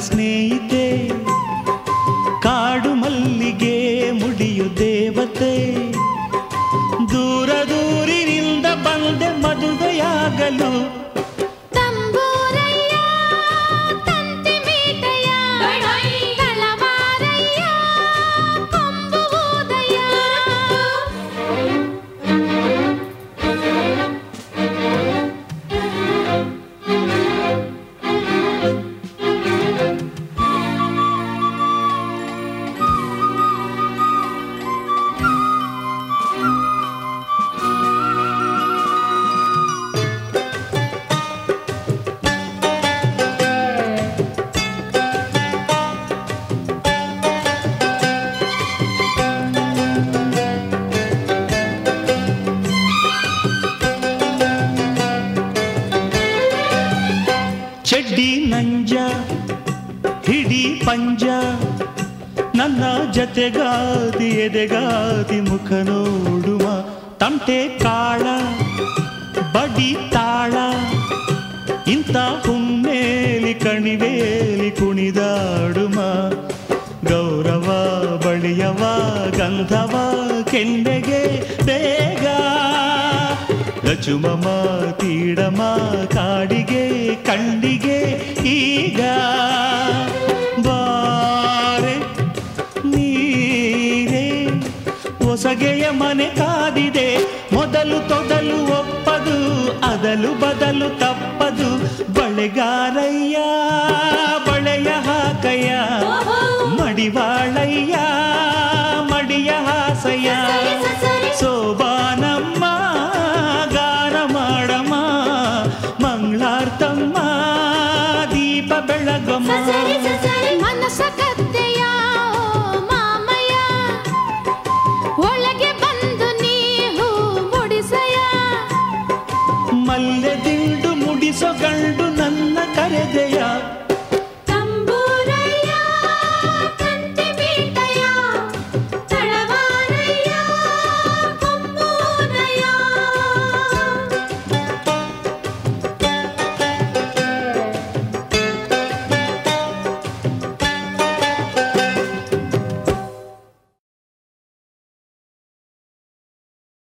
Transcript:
ಸ್ನೇಹಿತೆ ಕಾಡು ಮಲ್ಲಿಗೆ ಮುಡಿಯು ದೇವತೆ ದೂರ ದೂರಿನಿಂದ ಬಂದೆ ಮದುವೆಯಾಗಲು ತಂಬೂರಯ್ಯ ತಂತಿ ಮೀಟಯ್ಯ ತಳವಾರಯ್ಯ ಕೊಂಬು ಊದಯ್ಯ ಚಡ್ಡಿ ನಂಜ ಹಿಡಿ ಪಂಜ ನನ್ನ ಜತೆಗಾದಿ ಎದೆಗಾದಿ ಮುಖ ನೋಡುವ ತಮಟೆ ಕಾಳ ಬಡಿ ತಾಳ ಇಂಥ ಹುಮ್ಮೇಲಿ ಕಣಿವೇಲಿ ಕುಣಿದಾಡುಮ ಗೌರವ ಬಳಿಯವ ಗಂಧವ ಕೆಂಡೆಗೆ ಬೇಗ ಗಚುಮಮ ತೀಡಮ ಕಾಡಿಗೆ ಕಂಡಿಗೆ ಈಗ ಬಾರೆ ನೀರೇ ಹೊಸಗೆಯ ಮನೆ ಕಾದಿದೆ ಮೊದಲು ತೊದಲು ಒಪ್ಪದು ಅದಲು ಬದಲು ತಪ್ಪದು ಬಳೆಗಾರಯ್ಯ ಬಳೆಯ ಹಾಕಯ್ಯ ಮಡಿವಾಳಯ್ಯ ಮಡಿಯ ಹಾಸಯ್ಯ ಸೋಬಾನಮ್ಮ ಗಾನ ಮಾಡಮ್ಮ ಮಂಗಳಾರ್ತಮ್ಮ ದೀಪ ಬೆಳಗಮ್ಮ